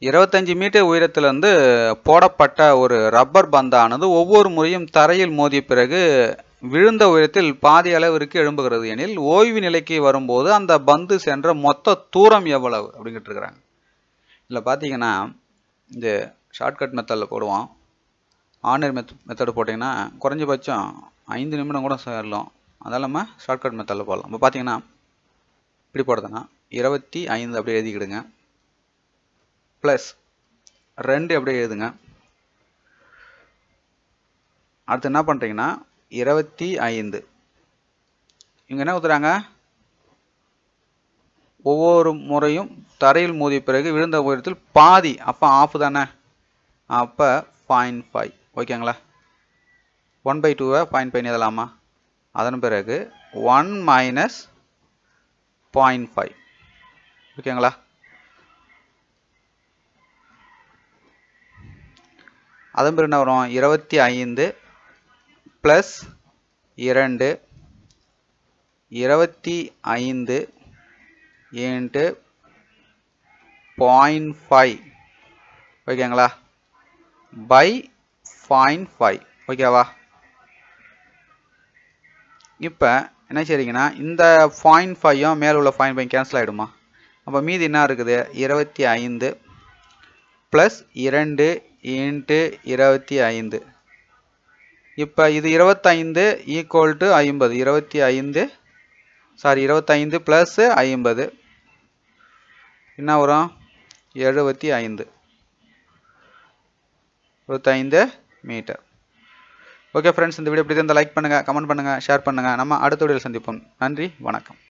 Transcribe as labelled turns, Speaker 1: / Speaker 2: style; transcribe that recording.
Speaker 1: இருபத்தஞ்சி மீட்டர் உயரத்திலிருந்து போடப்பட்ட ஒரு ரப்பர் பந்தானது ஒவ்வொரு முறையும் தரையில் மோதிய பிறகு விழுந்த உயரத்தில் பாதி அளவிற்கு எழும்புகிறது எனில் ஓய்வு நிலைக்கு வரும்போது அந்த பந்து சென்ற மொத்த தூரம் எவ்வளவு அப்படின்னு கேட்டிருக்கிறாங்க இதில் பார்த்தீங்கன்னா இந்த ஷார்ட்கட் மெத்தடில் போடுவோம் ஆர்டினரி மெத் மெத்தடு போட்டிங்கன்னா குறைஞ்சபட்சம் ஐந்து நிமிடம் கூட சேரலாம் அதெல்லாம் நம்ம ஷார்ட்கட் மெத்தடில் போடலாம் இப்போ பார்த்தீங்கன்னா இப்படி போடுறதுன்னா இருபத்தி ஐந்து அப்படியே எழுதிக்கிடுங்க ப்ளஸ் ரெண்டு அப்படியே எழுதுங்க அடுத்து என்ன பண்ணுறீங்கன்னா இருபத்தி ஐந்து இங்கே என்ன ஊற்றுறாங்க ஒவ்வொரு முறையும் தரையில் மோதிய பிறகு விழுந்த உயரத்தில் பாதி அப்போ ஆஃப் தானே அப்போ பாயிண்ட் ஃபைவ் ஓகேங்களா ஒன் பை டூவை பாயிண்ட் ஃபைவ் எழுதலாமா அதன் பிறகு ஒன் மைனஸ் பாயிண்ட் ஃபைவ் ஓகேங்களா அதன் பிறகு என்ன வரும் இருபத்தி ஐந்து ப்ளஸ் இரண்டு இருபத்தி ஐந்து இன்ட்டு பாயிண்ட் ஃபைவ் ஓகேங்களா பை பாயிண்ட் ஃபைவ் ஓகேவா இப்போ என்ன செய்றீங்கன்னா இந்த பாயிண்ட் ஃபைவும் மேலே உள்ள பாயிண்ட் ஃபைவ் கேன்சல் ஆகிடுமா அப்போ மீதி என்ன இருக்குது இருபத்தி ஐந்து ப்ளஸ் இரண்டு இன்ட்டு இருபத்தி ஐந்து இப்போ இது இருபத்தைந்து ஈக்குவல் டு ஐம்பது இருபத்தி ஐந்து சாரி இருபத்தைந்து ப்ளஸ் ஐம்பது என்ன வரும் எழுபத்தி ஐந்து இருபத்தைந்து மீட்டர் ஓகே ஃப்ரெண்ட்ஸ் இந்த வீடியோ பிடிச்சிருந்தால் லைக் பண்ணுங்கள் கமெண்ட் பண்ணுங்கள் ஷேர் பண்ணுங்கள் நம்ம அடுத்த வீடியோவில் சந்திப்போம் நன்றி வணக்கம்